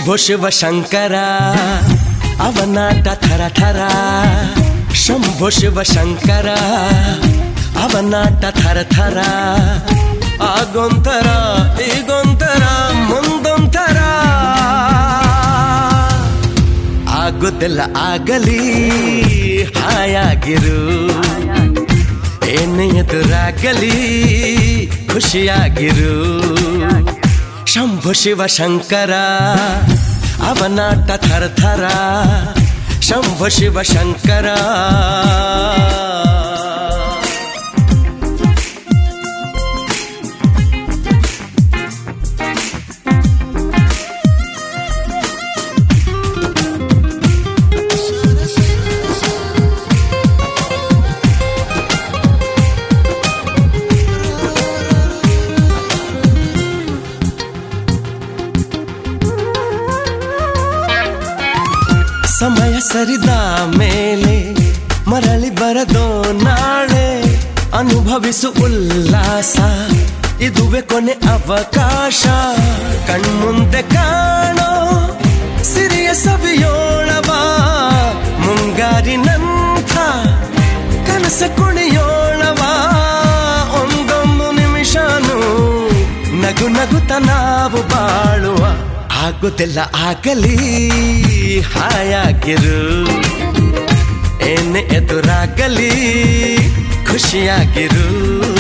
ಶಂಭು ಶಿವ ಶಂಕರ ಅವನಾಟ ಥರ ಥರ ಶಂಭು ಶಿವ ಶಂಕರ ಅವನಾಟ ಥರ ಥರ ಆಗೊಂತರ ಈಗೊಂತರ ಮುಂದೊಂಥರ ಆಗುತ್ತಿಲ್ಲ ಆಗಲಿ ಹಾಯಾಗಿರು ಏನೇ ಎದುರಾಗಲಿ ಖುಷಿಯಾಗಿರು ಶಂಭು ಶಿವ ಶಂಕರ ಅವನಾಟ ಥರ ಥರ ಶಂಭು ಶಿವ ಶಂಕರ ಸಮಯ ಸರಿದ ಮೇಲೆ ಮರಳಿ ಬರದೋ ನಾಳೆ ಅನುಭವಿಸು ಉಲ್ಲಾಸ ಇದುವೆ ಕೊನೆ ಅವಕಾಶ ಕಣ್ಮುಂದೆ ಕಾಣೋ ಸಿರಿಯ ಸವಿಯೋಳವ ಮುಂಗಾರಿನಂಥ ಕನಸ ಕುಣಿಯೋಳವ ಒಂದೊಂದು ನಿಮಿಷನು ನಗು ನಗುತ್ತ ನಾವು ಬಾಳುವ ಆಗುತ್ತಿಲ್ಲ ಆಗಲಿ ಹಾಯಾಗಿರು ಏನೇ ಎದುರಾಗಲಿ ಖುಷಿಯಾಗಿರು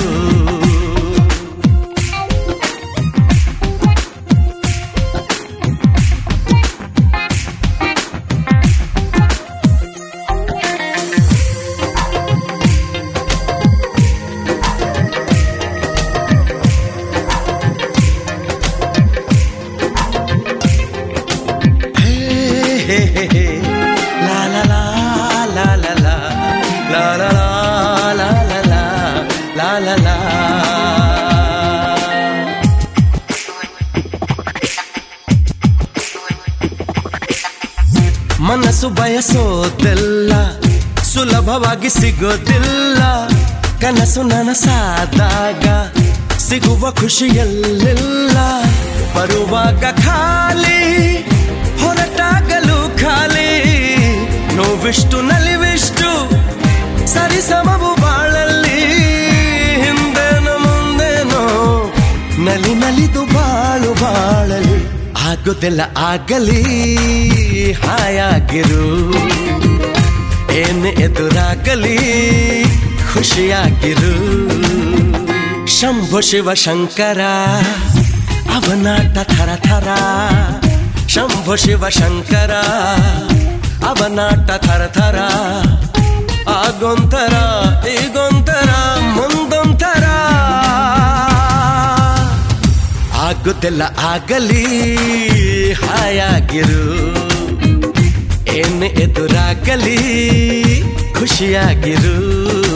ಹೇ, ಹೇ, ಹೇ, ಹೇ. ಲಾ ಲಾ ಲಾ ಲಾ ಲಾ ಲಾ. ಲಾ ಲಾ ಲಾ ಲಾ ಲಾ ಲಾ. ಲಾ ಲಾ ಲಾ. ಮನಸ್ಸು ಬಯಸೋದೆಲ್ಲ ಸುಲಭವಾಗಿ ಸಿಗೋದಿಲ್ಲ ಕನಸು ನನಸಾದಾಗ ಸಿಗುವ ಖುಷಿಯಲ್ಲೆಲ್ಲ ಬರುವಾಗ ಖಾಲಿ ಹೊರಟಾಗಲು ಖಾಲಿ ನೋವಿಷ್ಟು ನಲಿವಿಷ್ಟು ಸರಿಸಮವು ಬಾಳಲ್ಲಿ ಹಿಂದೇನೋ ಮುಂದೇನೋ ನಲಿ ನಲಿದು ಬಾಳು ಬಾಳಲಿ ಆಗುತ್ತಿಲ್ಲ ಆಗಲಿ ಹಾಯಾಗಿರು ಏನೇ ಎದುರಾಗಲಿ ಖುಷಿಯಾಗಿರು ಶಂಭು ಶಿವ ಶಂಕರ ಅವನಾಟ ಥರ ಥರ ಶಂಭು ಶಿವ ಶಂಕರ ಅವನಾಟ ಥರ ಥರ ಆಗೊಂತರ ಈಗೊಂತರ ಮುಂದೊಂಥರ ಆಗುತ್ತಿಲ್ಲ ಆಗಲಿ ಹಾಯಾಗಿರು ಏನೇ ಎದುರಾಗಲಿ ಖುಷಿಯಾಗಿರು